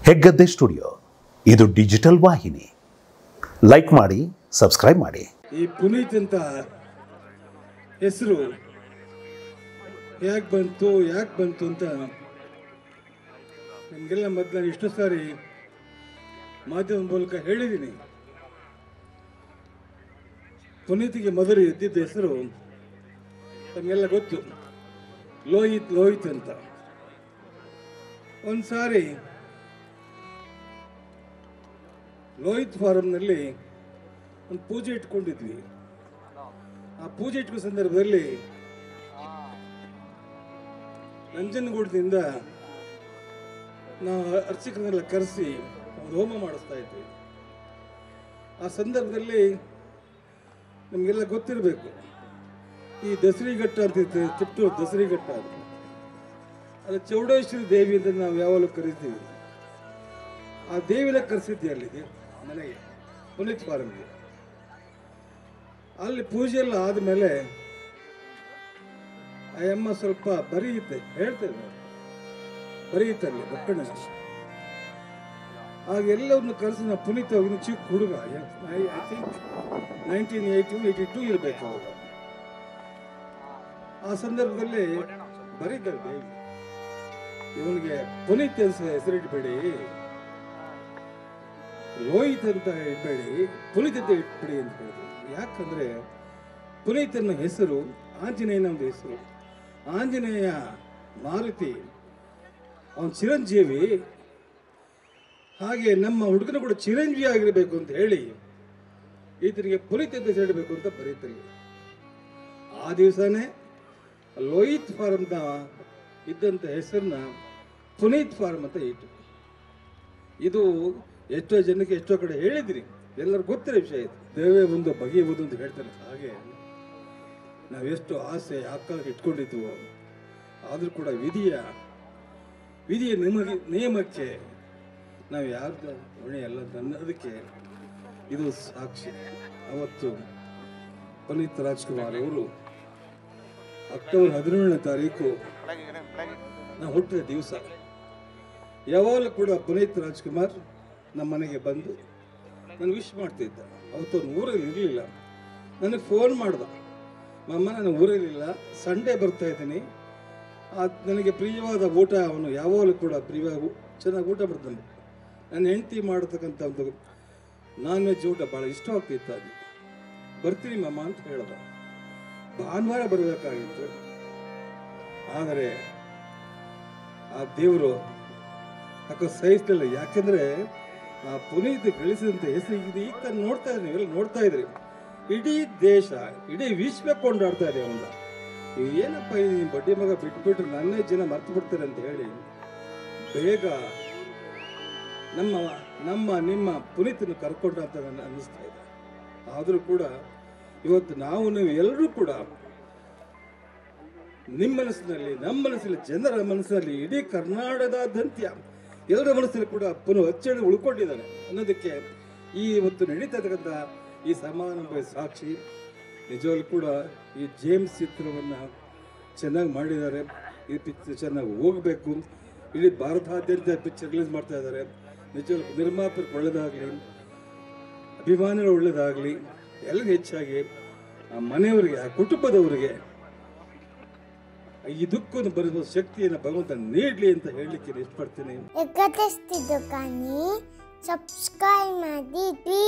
Heggadde studio ಇದು digital ವಾಹಿನಿ like ಮಾಡಿ ಸಬ್ಸ್ಕ್ರೈಬ್ ಮಾಡಿ ಈ ಪುನೀತ್ ಅಂತ ಹೆಸರು ಯಾಕೆ ಬಂತು ಯಾಕೆ ಬಂತು ಅಂತ ನಿಮಗೆಲ್ಲ ಮೊದಲು ನಾನು ಎಷ್ಟೋ ಸಾರಿ ಮಾಧ್ಯಮದ ಮೂಲಕ ಹೇಳಿದ್ದೀನಿ ಪುನೀತಿಗೆ ಮೊದಲು ಎದ್ದಿದ್ದ ಹೆಸರು ನಮಗೆಲ್ಲ ಗೊತ್ತು ಲೋಹಿತ್ ಲೋಹಿತ್ ಅಂತ ಒಂದು ಸಾರಿ ಲೋಹಿತ್ ಫಾರಂನಲ್ಲಿ ಒಂದು ಪೂಜೆ ಇಟ್ಕೊಂಡಿದ್ವಿ ಆ ಪೂಜೆ ಇಟ್ಕೋ ಸಂದರ್ಭದಲ್ಲಿ ನಂಜನಗೂಡದಿಂದ ನಾವು ಅರ್ಚಕರನ್ನೆಲ್ಲ ಕರೆಸಿ ಒಂದು ಹೋಮ ಮಾಡಿಸ್ತಾ ಇದ್ವಿ ಆ ಸಂದರ್ಭದಲ್ಲಿ ನಮಗೆಲ್ಲ ಗೊತ್ತಿರಬೇಕು ಈ ದಸರಿಘಟ್ಟ ಅಂತ ಇರ್ತದೆ ತಿಪ್ಟೂರು ದಸರಿಘಟ್ಟ ಅಂತ ಅದು ಚೌಡೇಶ್ವರಿ ದೇವಿ ಅಂತ ನಾವು ಯಾವಾಗಲೂ ಕರಿತೀವಿ ಆ ದೇವಿನ ಕರೆಸಿದ್ದೆ ಅಲ್ಲಿಗೆ ಮನೆಗೆ ಪುನೀತ್ ಫಾರಮ್ಗೆ ಅಲ್ಲಿ ಪೂಜೆ ಎಲ್ಲ ಆದಮೇಲೆ ಆ ಅಮ್ಮ ಸ್ವಲ್ಪ ಬರೀತೆ ಹೇಳ್ತೇವೆ ಬರೀತಲ್ಲಿ ಬಕ್ಕಣ ಆಗ ಎಲ್ಲವನ್ನು ಕರೆಸಿ ನಾವು ಪುನೀತ್ ಹೋಗಿ ಚಿಕ್ಕ ಹುಡುಗ I think nineteen eighty eighty two ಇರಬೇಕು ಅವಾಗ ಆ ಸಂದರ್ಭದಲ್ಲಿ ಬರೀತಾರೆ ದೇವಿ ಇವನಿಗೆ ಪುನೀತ್ ಅಂತ ಹೆಸರಿಟ್ಬೇಡಿ ರೋಹಿತ್ ಅಂತ ಇಡಬೇಡಿ ಪುನೀತ್ ಅಂತ ಇಟ್ಬಿಡಿ ಅಂತ ಹೇಳಿದ್ರು ಯಾಕಂದ್ರೆ ಪುನೀತ್ ಅನ್ನೋ ಹೆಸರು ಆಂಜನೇಯನ ಒಂದು ಹೆಸರು ಆಂಜನೇಯ ಮಾರುತಿ ಅವನ ಚಿರಂಜೀವಿ ಹಾಗೆ ನಮ್ಮ ಹುಡುಗನ ಕೂಡ ಚಿರಂಜೀವಿ ಆಗಿರಬೇಕು ಅಂತ ಹೇಳಿ ಈತನಿಗೆ ಪುನೀತ್ ಅಂತ ಹೇಳಬೇಕು ಅಂತ ಬರೀತಾರೆ ಆ ದಿವಸನೇ ಲೋಹಿತ್ ಫಾರ್ಮ್ನ ಇದ್ದಂಥ ಹೆಸರನ್ನ ಪುನೀತ್ ಫಾರ್ಮ್ ಅಂತ ಇಟ್ಟು ಇದು ಎಷ್ಟೋ ಜನಕ್ಕೆ ಎಷ್ಟೋ ಕಡೆ ಹೇಳಿದ್ರಿ ಎಲ್ಲರೂ ಗೊತ್ತಿರೋ ವಿಷಯ ಇದು ದೇವೇ ಒಂದು ಬಗೆಯುವುದು ಅಂತ ಹೇಳ್ತಾರೆ ಹಾಗೆ ನಾವೆಷ್ಟು ಆಸೆ ಆಕಾಂಕ್ಷೆ ಇಟ್ಕೊಂಡಿದ್ವು ಆದರೂ ಕೂಡ ವಿಧಿಯ ವಿಧಿಯ ನಿಮಗೆ ನಿಯಮಕ್ಕೆ ನಾವು ಯಾರ್ದು ಹೊಣೆ ಅಲ್ಲ ಅಂತ ಅನ್ನೋದಕ್ಕೆ ಇದು ಸಾಕ್ಷಿ ಅವತ್ತು ಪುನೀತ್ ರಾಜ್ಕುಮಾರ್ ಅವರು ಅಕ್ಟೋಬರ್ ಹದಿನೇಳನೇ ತಾರೀಕು ನಾವು ಹುಟ್ಟಿದ ದಿವಸ ಯಾವಾಗಲೂ ಕೂಡ ಪುನೀತ್ ರಾಜ್ಕುಮಾರ್ ನಮ್ಮ ಮನೆಗೆ ಬಂದು ನಾನು ವಿಶ್ ಮಾಡ್ತಿದ್ದ ಅವತ್ತು ಅವ್ನು ಊರಲ್ಲಿ ಇರಲಿಲ್ಲ ನನಗೆ ಫೋನ್ ಮಾಡ್ದ ಮಮ್ಮ ನಾನು ಊರಲ್ಲಿಲ್ಲ ಸಂಡೇ ಬರ್ತಾ ಇದ್ದೀನಿ ಆ ನನಗೆ ಪ್ರಿಯವಾದ ಊಟ ಅವನು ಯಾವಾಗಲೂ ಕೂಡ ಪ್ರಿಯವಾದ ಊ- ಚೆನ್ನಾಗಿ ಊಟ ಮಾಡ್ತಾನೆ ನನ್ನ ಹೆಂಡತಿ ಮಾಡತಕ್ಕಂಥ ಒಂದು ನಾನ್ ವೆಜ್ ಊಟ ಭಾಳ ಇಷ್ಟವಾಗ್ತಿತ್ತು ಅದು ಬರ್ತೀನಿ ಮಮ್ಮ ಅಂತ ಹೇಳ್ದ ಭಾನುವಾರ ಬರಬೇಕಾಗಿತ್ತು ಆದರೆ ಆ ದೇವರು ಯಾಕೋ ಸಹಿಸಲಿಲ್ಲ ಯಾಕೆಂದ್ರೆ ಆ ಪುನೀತ್ ಗಳಿಸಿದಂತ ಹೆಸರು ಇದು ಈಗ ತಾನು ನೋಡ್ತಾ ಇದ್ರಿ ನೀವೆಲ್ಲ ನೋಡ್ತಾ ಇದ್ರಿ ಇಡೀ ದೇಶ ಇಡೀ ವಿಶ್ವ ಕೊಂಡಾಡ್ತಾ ಇದೆ ಅವನ್ನ ನೀವು ಏನಪ್ಪ ಈ ಬಡ್ಡಿ ಮಗ ಬಿಟ್ಬಿಟ್ರೆ ನನ್ನೇ ಜನ ಮರ್ತು ಬಿಡ್ತಾರೆ ಅಂತ ಹೇಳಿ ಬೇಗ ನಮ್ಮ ನಮ್ಮ ನಿಮ್ಮ ಪುನೀತನ ಕರ್ಕೊಂಡ ಅಂತ ನನ್ನ ಅನ್ನಿಸ್ತಾ ಇದೆ ಆದರೂ ಕೂಡ ಇವತ್ತು ನಾವು ನೀವು ಎಲ್ಲರೂ ಕೂಡ ನಿಮ್ಮ ಮನಸ್ಸಿನಲ್ಲಿ ನಮ್ಮ ಮನಸ್ಸಲ್ಲಿ ಜನರ ಮನಸ್ಸಿನಲ್ಲಿ ಇಡೀ ಕರ್ನಾಟಕದಾದ್ಯಂತ್ಯ ಎಲ್ಲರ ಮನಸ್ಸಲ್ಲಿ ಕೂಡ ಪುನಃ ಅಚ್ಚಳಿ ಉಳ್ಕೊಂಡಿದ್ದಾನೆ ಅನ್ನೋದಕ್ಕೆ ಈ ಇವತ್ತು ನಡೀತಾ ಇರ್ತಕ್ಕಂಥ ಈ ಸಮಾರಂಭ ಸಾಕ್ಷಿ ನಿಜವಾಗ್ಲೂ ಕೂಡ ಈ ಜೇಮ್ಸ್ ಚಿತ್ರವನ್ನು ಚೆನ್ನಾಗಿ ಮಾಡಿದ್ದಾರೆ ಈ ಪಿಕ್ಚರ್ ಚೆನ್ನಾಗಿ ಹೋಗಬೇಕು ಇಡೀ ಭಾರತಾದ್ಯಂತ ಪಿಕ್ಚರ್ ರಿಲೀಸ್ ಮಾಡ್ತಾ ಇದ್ದಾರೆ ನಿಜವಾಗ್ಲೂ ನಿರ್ಮಾಪಕರು ಒಳ್ಳೆಯದಾಗಲಿ ಅಭಿಮಾನಿಗಳು ಒಳ್ಳೆಯದಾಗಲಿ ಎಲ್ಲ ಹೆಚ್ಚಾಗಿ ಆ ಮನೆಯವರಿಗೆ ಆ ಕುಟುಂಬದವರಿಗೆ ಈ ದುಃಖವನ್ನು ಬರೆಸುವ ಶಕ್ತಿಯನ್ನು ಭಗವಂತ ನೀಡಲಿ ಅಂತ ಹೇಳಲಿಕ್ಕೆ ಇಷ್ಟಪಡ್ತೀನಿ ಎಕ್ಕತ್ತಿಸ್ತಿದ್ದು ಕಾನಿ ಸಬ್ಸ್ಕ್ರೈಬ್ ಮಾಡಿ